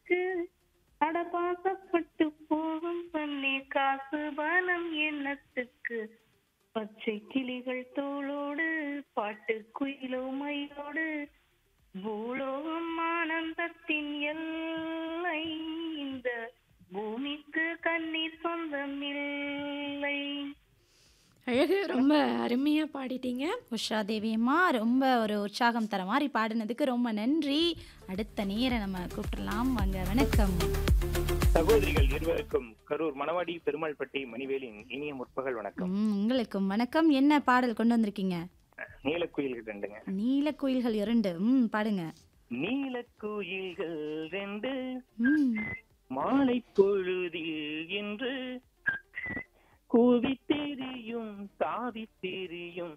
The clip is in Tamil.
மனசுக்கு அடபாசப்பட்டு போகும் பண்ணே காசு பணம் எண்ணத்துக்கு பச்சை கிளிகள் தோளோடு பாட்டு குயிலோ மயிலோடு பூலோகம் ஆனந்தத்தின் எல்லை இந்த பூமிக்கு கண்ணீர் சொந்தம் இல்லை அழகு ரொம்ப அருமையா பாடிட்டீங்க உஷா தேவியம்மா ரொம்ப ஒரு உற்சாகம் தர மாதிரி பாடினதுக்கு ரொம்ப நன்றி அடுத்த நேரம் நம்ம கூப்பிடலாம் வாங்க வணக்கம் சகோதரிகள் இருவருக்கும் கரூர் மணவாடி பெருமாள்பட்டி மணிவேலின் இனிய முற்பகல் வணக்கம் ம், உங்களுக்கும் வணக்கம் என்ன பாடல் கொண்டு வந்திருக்கீங்க நீலக்குயில்கள் ரெண்டுங்க நீல குயில்கள் இரண்டு ம் பாடுங்க நீலக்குயில்கள் ரெண்டு ம் மாலை பொழுதில் என்று கூவி தெரியும் தாவி தெரியும்